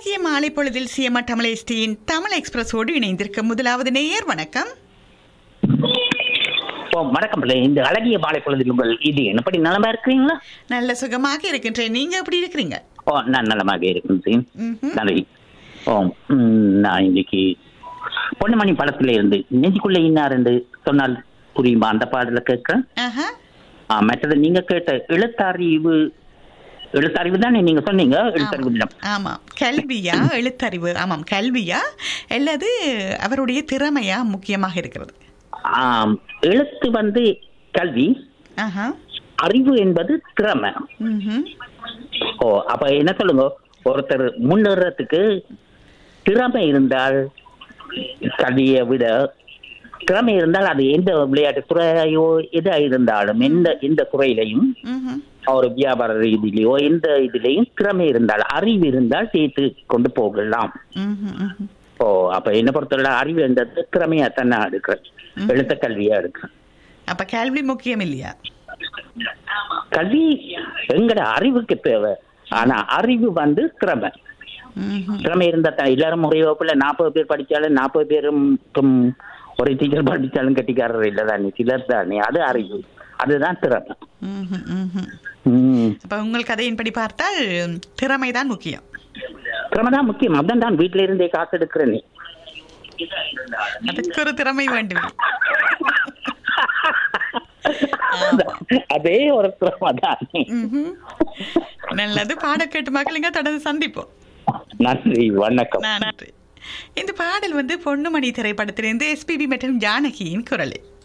அழகிய மாலை பொழுதில் சிஎம்ஆ தமிழ் எஸ்டியின் தமிழ் எக்ஸ்பிரஸோடு இணைந்திருக்க முதலாவது நேயர் வணக்கம் ஓ வணக்கம் பிள்ளை இந்த அழகிய மாலை பொழுதில் உங்கள் இது என்னப்படி நலமா இருக்கிறீங்களா நல்ல சுகமாக இருக்கின்றேன் நீங்க எப்படி இருக்கிறீங்க ஓ நான் நலமாக இருக்கின்றேன் ம்ஹும். நன்றி ஓ ம், நான் இன்னைக்கு பொன்னுமணி படத்துல இருந்து நெஞ்சுக்குள்ள இன்னார் என்று சொன்னால் புரியுமா அந்த பாடல கேட்கிறேன் ஆஹா ஆ, மற்றது நீங்க கேட்ட எழுத்தறிவு எழுத்தறிவு தானே நீங்க சொன்னீங்க எழுத்தறிவு தினம் ஆமாம் கல்வியா எழுத்தறிவு ஆமாம் கல்வியா அல்லது அவருடைய திறமையா முக்கியமாக இருக்கிறது ஆம், எழுத்து வந்து கல்வி ஆஹா அறிவு என்பது திறமை ம்ஹும். ஓ அப்ப என்ன சொல்லுங்க ஒருத்தர் முன்னேறத்துக்கு திறமை இருந்தால் கல்வியை விட திறமை இருந்தால் அது எந்த விளையாட்டு துறையோ எதா இருந்தாலும் எந்த எந்த துறையிலையும் ம்ஹும். ஒரு வியாபார ரீதியிலையோ எந்த இதுலையும் திறமை இருந்தால் அறிவு இருந்தால் சேர்த்து கொண்டு போகலாம் ம்ஹும். ம்ஹும். ஓ அப்ப என்ன பொறுத்தவரை அறிவு என்றது திறமையா தானே எடுக்கிறேன் எழுத்த கல்வியா எடுக்கிறேன் அப்ப கல்வி முக்கியம் இல்லையா கல்வி எங்கட அறிவுக்கு தேவை ஆனா அறிவு வந்து திறமை ம்ஹும். திறமை இருந்தா தான் எல்லாரும் ஒரே வகுப்புல நாற்பது பேர் படிச்சாலும் நாற்பது பேரும் கும், ஒரு டீச்சர் படிச்சாலும் கட்டிக்காரர் இல்லை தானே சிலர் தானே அது அறிவு அதுதான் திறமை ம்ஹும். ம்ஹும். ம். அப்ப உங்கள் கதையின்படி பார்த்தால் திறமை தான் முக்கியம் திறமை தான் முக்கியம் அதான் தான் வீட்டுல இருந்தே காசு எடுக்கிறேனே அதுக்கு ஒரு திறமை வேண்டும் அதே ஒரு திறமை தானே ம்ஹும். நல்லது பாட கேட்டு மக்களுங்க தொடர்ந்து சந்திப்போம் நன்றி வணக்கம் நன்றி இந்த பாடல் வந்து பொன்னுமணி திரைப்படத்திலிருந்து எஸ்பிபி மற்றும் ஜானகியின் குரலில்